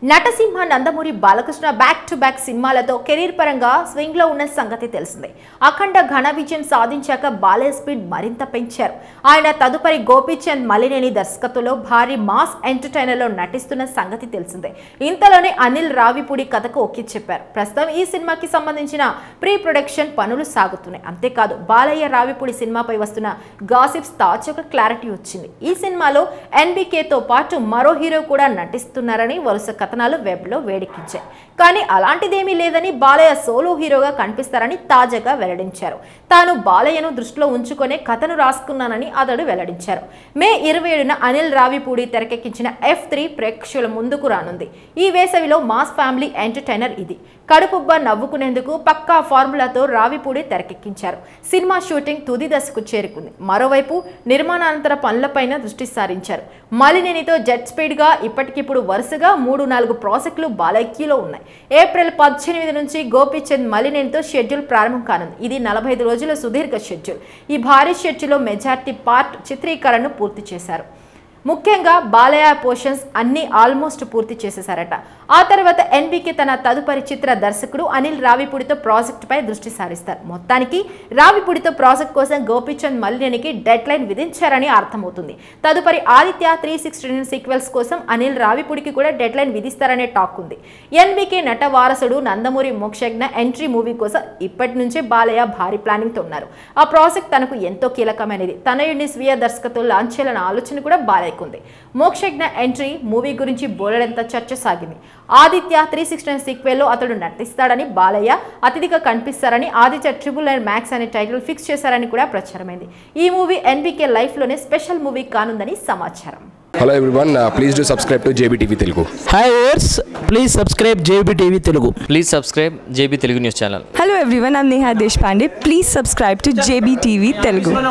నటసింహ Nandamuri Balakrishna back to back సినిమాలతో career పరంగా swing లో ఉన్న సంగతి తెలిసిందే అఖండ ఘన విజయం సాధించాక బాలయ్య స్పీడ్ మరింత పెంచారు ఆయన తదుపరి గోపీచంద్ మలినేని దర్శకత్వంలో భారీ మాస్ ఎంటర్టైనర్ లో నటిస్తున్న సంగతి తెలిసిందే ఇంతలోనే అనిల్ రావిపూడి కథకు ఒక్కి చెప్పారు ప్రస్తుతం ఈ సినిమాకి సంబంధించిన ప్రీ ప్రొడక్షన్ పనులు సాగుతున్నాయి అంతేకాదు బాలయ్య రావిపూడి సినిమాపై వస్తున్న గాసిప్స్ తాజాగా క్లారిటీ వచ్చింది ఈ సినిమాలో ఎన్బికేతో పాటు మరో హీరో కూడా నటిస్తున్నారని వరుస కథనాలు వెబ్లో వేడెక్కించాయి కానీ అలాంటిదేమీ లేదని బాలయ్య సోలో హీరోగా కనిపిస్తారని తాజాగా వెల్లడించారు తాను బాలయ్యను దృష్టిలో ఉంచుకునే కథను రాసుకున్నానని అతడు వెల్లడించారు మే ఇరవై ఏడున అనిల్ రావిపూడి తెరకెక్కించిన ఎఫ్ త్రీ ప్రేక్షకుల ముందుకు రానుంది ఈ వేసవిలో మాస్ ఫ్యామిలీ ఎంటర్టైనర్ ఇది కడుపుబ్బ నవ్వుకునేందుకు పక్కా ఫార్ములాతో రావిపూడి తెరకెక్కించారు సినిమా షూటింగ్ తుది దశకు చేరుకుంది మరోవైపు నిర్మాణానంతర పనులపైన దృష్టి సారించారు మలినేనితో జెట్ స్పీడ్గా ఇప్పటికిప్పుడు వరుసగా మూడు నాలుగు ప్రాజెక్టులు బాలయ్యలో ఉన్నాయి ఏప్రిల్ పద్దెనిమిది నుంచి గోపీచంద్ మలినేనితో షెడ్యూల్ ప్రారంభం కానుంది ఇది నలభై ఐదు రోజుల సుదీర్ఘ షెడ్యూల్ ఈ భారీ షెడ్యూల్లో మెజార్టీ పార్ట్ చిత్రీకరణను పూర్తి చేశారు ముఖ్యంగా బాలయ్య పోర్షన్స్ అన్ని ఆల్మోస్ట్ పూర్తి చేసేశారట ఆ తర్వాత ఎన్బికే తన తదుపరి చిత్ర దర్శకుడు అనిల్ రావిపూడితో ప్రాజెక్టుపై దృష్టి సారిస్తారు మొత్తానికి రావిపూడితో ప్రాజెక్ట్ కోసం గోపీచంద్ మల్లినేనికి డెడ్ లైన్ విధించారని అర్థమవుతుంది తదుపరి Aditya three sixty nine sequels కోసం అనిల్ రావిపూడికి కూడా డెడ్ లైన్ విధిస్తారనే టాక్ ఉంది ఎన్బికే నట వారసుడు నందమూరి మోక్షజ్ఞ ఎంట్రీ మూవీ కోసం ఇప్పటి నుంచే బాలయ్య భారీ ప్లానింగ్తో ఉన్నారు ఆ ప్రాజెక్ట్ తనకు ఎంతో కీలకమైనది తనయుడిని స్వీయ దర్శకత్వం లాంచ్ చేయాలన్న ఆలోచన కూడా బాలయ్యకు ఉంది మోక్షజ్ఞ ఎంట్రీ మూవీ గురించి బోలెడంత చర్చ సాగింది ఆదిత్య త్రీ సిక్స్టీ నైన్ సీక్వెల్లో అతడు నటిస్తాడని బాలయ్య అతిథిగా కనిపిస్తారని ఆదిత్య ట్రిపుల్ నైన్ మ్యాక్స్ అనే టైటిల్ ఫిక్స్ చేశారని కూడా ప్రచారమైంది ఈ మూవీ ఎన్బికే లైఫ్లోనే స్పెషల్ మూవీ కానుందని సమాచారం hello everyone please do subscribe to JB Telugu hi ఓర్స్ please subscribe JB TV Telugu please subscribe JB Telugu news channel Hello everyone, I'm Neha Deshpande. Please subscribe to JBTV Telugu.